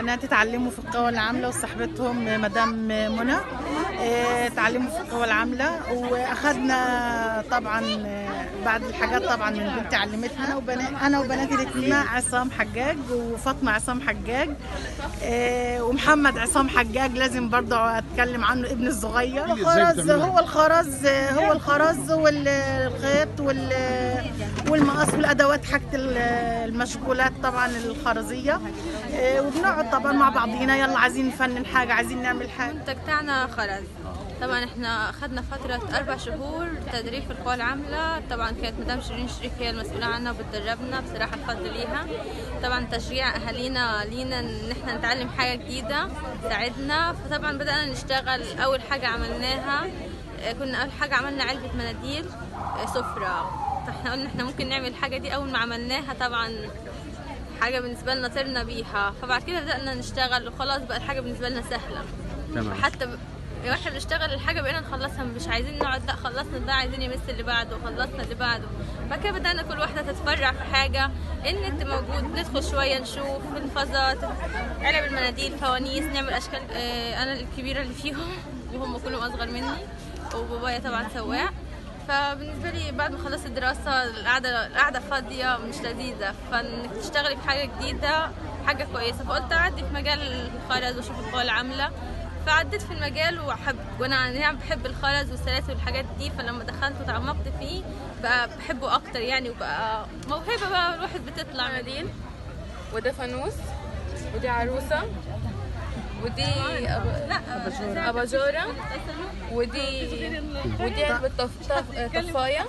بنات اتعلموا في القوى العامله وصاحبتهم مدام منى آه، اتعلموا في القوى العامله واخدنا طبعا آه، بعد الحاجات طبعا من بنتي علمتنا وبنا- انا وبناتي الاثنين عصام حجاج وفاطمه عصام حجاج آه، ومحمد عصام حجاج لازم برضه اتكلم عنه ابن الصغير قولي إزاي خرز بتعمليها؟ هو الخرز هو الخرز والخيط وال- والمقص والادوات حاجه ال- المشغولات طبعا الخرزيه آه، وبنقعد طبعا مع بعضينا يلا عايزين نفنن حاجه عايزين نعمل حاجه المنتج بتاعنا خرز طبعا احنا اخذنا فترة أربع شهور تدريب في القوى العاملة طبعا كانت مدام شيرين شريف هي المسؤولة عنا وبتدربنا بصراحة الفضل ليها طبعا تشجيع أهالينا لينا إن احنا نتعلم حاجة جديدة ساعدنا فطبعا بدأنا نشتغل أول حاجة عملناها اه، كنا أول حاجة عملنا علبة مناديل اه، سفرة فاحنا قلنا احنا ممكن نعمل الحاجة دي أول ما عملناها طبعا حاجة بالنسبة لنا طرنا بيها فبعد كده بدأنا نشتغل وخلاص بقى الحاجة بالنسبة لنا سهلة تمام حتى ب... واحنا بنشتغل الحاجه بقينا نخلصها مش عايزين نقعد لا خلصنا ده عايزين يمس اللي بعده خلصنا اللي بعده فكده بدانا كل واحده تتفرع في حاجه النت موجود ندخل شويه نشوف الفازات علب المناديل فوانيس نعمل اشكال آه انا الكبيره اللي فيهم وهم كلهم اصغر مني وبابايا طبعا سواق فبالنسبه لي بعد ما خلصت الدراسه القعده القعده فاضيه مش لذيذه فانك تشتغلي في حاجه جديده حاجه كويسه فقلت اعدي في مجال الخرز واشوف القوى العامله فعديت في المجال وحب وانا يعني بحب الخرز والسلاسل والحاجات دي فلما دخلت وتعمقت فيه بقى بحبه اكتر يعني وبقى موهبه بقى الواحد بتطلع مناديل وده فانوس ودي عروسه ودي أب... لا اباجوره ودي ودي علبه طف... طف... طفايه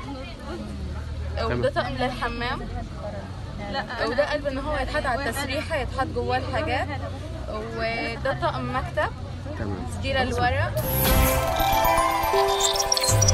وده طقم للحمام لا وده قلب ان هو يتحط على التسريحه يتحط جواه الحاجات وده طقم مكتب تمام دي للورق